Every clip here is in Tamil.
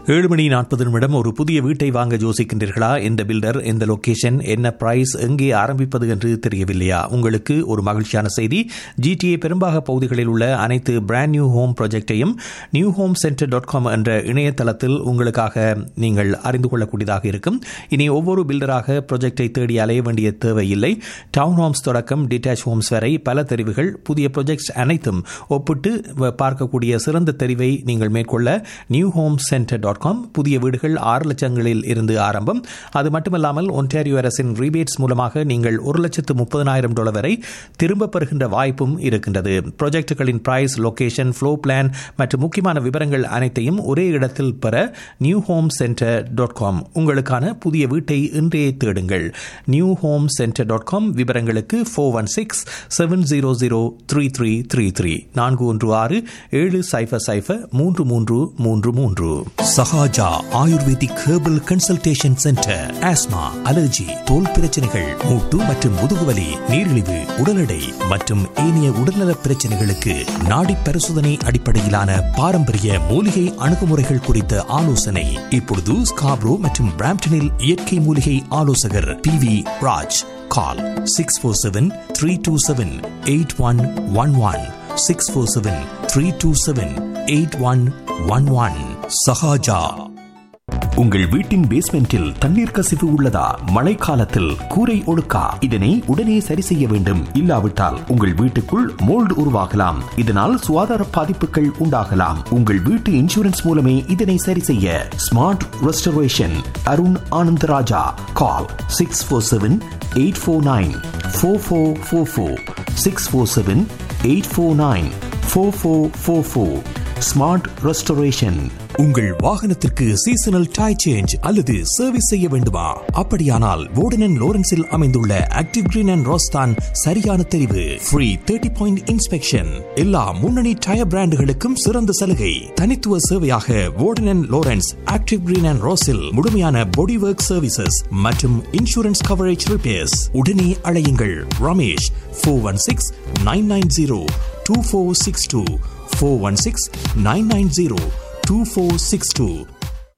ஏழு மணி நாற்பது நிமிடம் ஒரு புதிய வீட்டை வாங்க யோசிக்கின்றீர்களா எந்த பில்டர் எந்த லொகேஷன் என்ன பிரைஸ் எங்கே ஆரம்பிப்பது என்று தெரியவில்லையா உங்களுக்கு ஒரு மகிழ்ச்சியான செய்தி ஜிடிஏ பெரும்பாக பகுதிகளில் உள்ள அனைத்து பிராண்ட் நியூ ஹோம் ப்ராஜெக்டையும் new home centre dot com என்ற இணையதளத்தில் உங்களுக்காக நீங்கள் அறிந்து கொள்ளக்கூடியதாக இருக்கும் இனி ஒவ்வொரு பில்டராக ப்ராஜெக்டை தேடி அலைய வேண்டிய தேவையில்லை டவுன் ஹோம்ஸ் தொடக்கம் டிட்டாச் ஹோம்ஸ் வரை பல தெரிவுகள் புதிய ப்ராஜெக்ட்ஸ் அனைத்தும் ஒப்பிட்டு பார்க்கக்கூடிய சிறந்த தெரிவை நீங்கள் மேற்கொள்ள new home centre dot com புதிய வீடுகள் ஆறு லட்சங்களில் இருந்து ஆரம்பம் அது மட்டுமல்லாமல் ஒன்டாரியோ அரசின் ரீபேட்ஸ் மூலமாக நீங்கள் ஒரு லட்சத்து முப்பதனாயிரம் டாலர் வரை திரும்ப பெறுகின்ற வாய்ப்பும் இருக்கின்றது ப்ராஜெக்டுகளின் பிரைஸ் லொகேஷன் ஃப்ளோ பிளான் மற்றும் முக்கியமான விவரங்கள் அனைத்தையும் ஒரே இடத்தில் பெற new home centre dot com உங்களுக்கான புதிய வீட்டை இன்றே தேடுங்கள் new home centre dot com விவரங்களுக்கு four one six seven zero zero three three three three நான்கு ஒன்று ஆறு ஏழு சைஃபர் சைஃபர் மூன்று மூன்று மூன்று மூன்று Sahaja ayurvedic herbal consultation centre asthma allergy தோல் பிரச்சனைகள் மூட்டு மற்றும் முதுகுவலி நீரிழிவு உடல் எடை மற்றும் ஏனைய உடல்நல பிரச்சனைகளுக்கு நாடி பரிசோதனை அடிப்படையிலான பாரம்பரிய மூலிகை அணுகுமுறைகள் குறித்த ஆலோசனை இப்பொழுது ஸ்காப்ரோ மற்றும் பிராம்டனில் இயற்கை மூலிகை ஆலோசகர் B V Raj call six four seven three two seven eight one one one six four seven three two seven eight one one one Sahaja உங்கள் வீட்டின் பேஸ்மெண்டில் தண்ணீர் கசிவு உள்ளதா மழைக்காலத்தில் கூரை ஒழுக்கா இதனை உடனே சரி செய்ய வேண்டும் இல்லாவிட்டால் உங்கள் வீட்டுக்குள் மோல்டு உருவாகலாம் இதனால் சுகாதார பாதிப்புகள் உண்டாகலாம் உங்கள் வீட்டு இன்சூரன்ஸ் மூலமே இதனை சரி செய்ய smart restoration Arun Anandaraja call six four seven eight four nine four four four four six four seven eight four nine four four four four smart restoration உங்கள் வாகனத்திற்கு சீசனல் டை சேஞ்ச் அல்லது சர்வீஸ் செய்ய வேண்டுமா அப்படியானால் வோர்டன் லோரன்ஸில் அமைந்துள்ள ஆக்டிவ் கிரீன் அண்ட் ரோஸ்தான் சரியான தெரிவு ஃப்ரீ தேர்ட்டி பாயிண்ட் இன்ஸ்பெக்ஷன் எல்லா முன்னணி டயர் பிராண்டுகளுக்கும் சிறந்த சலுகை தனித்துவ சேவையாக Warden Lawrence active green and ரோஸில் முழுமையான பாடி ஒர்க் சர்வீசஸ் மற்றும் இன்சூரன்ஸ் கவரேஜ் ரிப்பேர்ஸ் உடனே அழையுங்கள் Ramesh four one six nine nine zero two four six two four one six nine nine zero 2462.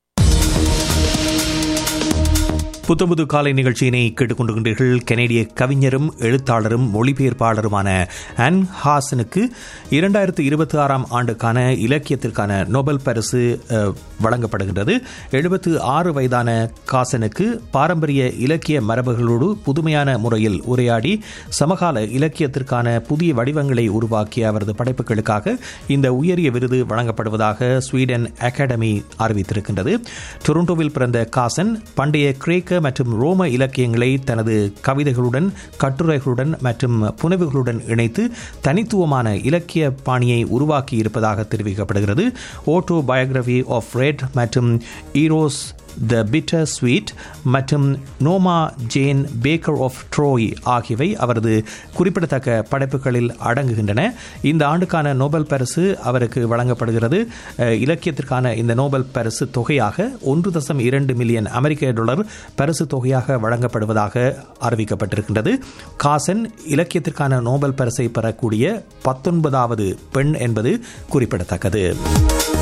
புத்தம்புது காலை நிகழ்ச்சியினை கேட்டுக்கொண்டிருக்கின்றீர்கள் கனேடிய கவிஞரும் எழுத்தாளரும் மொழிபெயர்ப்பாளருமான அன் ஹாசனுக்கு இரண்டாயிரத்து இருபத்தி ஆறாம் ஆண்டுக்கான இலக்கியத்திற்கான நோபல் பரிசு வழங்கப்படுகின்றது எழுபத்து ஆறு வயதான காசனுக்கு பாரம்பரிய இலக்கிய மரபுகளோடு புதுமையான முறையில் உரையாடி சமகால இலக்கியத்திற்கான புதிய வடிவங்களை உருவாக்கிய அவரது படைப்புகளுக்காக இந்த உயரிய விருது வழங்கப்படுவதாக ஸ்வீடன் அகாடமி அறிவித்திருக்கின்றது டொரண்டோவில் பிறந்த காசன் பண்டைய கிரேக்க மற்றும் ரோம இலக்கியங்களை தனது கவிதைகளுடன் கட்டுரைகளுடன் மற்றும் புனைவுகளுடன் இணைத்து தனித்துவமான இலக்கிய பாணியை உருவாக்கி இருப்பதாக தெரிவிக்கப்படுகிறது ஓட்டோ பயோகிராஃபி ஆஃப் ரெட் மற்றும் ஈரோஸ் த பிட்டர் ஸ்வீட் மற்றும் நோமா ஜேன் பேக்கர் ஆஃப் ட்ரோய் ஆகியவை அவரது குறிப்பிடத்தக்க படைப்புகளில் அடங்குகின்றன இந்த ஆண்டுக்கான நோபல் பரிசு அவருக்கு வழங்கப்படுகிறது இலக்கியத்திற்கான இந்த நோபல் பரிசு தொகையாக ஒன்று தசம் இரண்டு மில்லியன் அமெரிக்க டாலர் பரிசு தொகையாக வழங்கப்படுவதாக அறிவிக்கப்பட்டிருக்கின்றது காசன் இலக்கியத்திற்கான நோபல் பரிசை பெறக்கூடிய பத்தொன்பதாவது பெண் என்பது குறிப்பிடத்தக்கது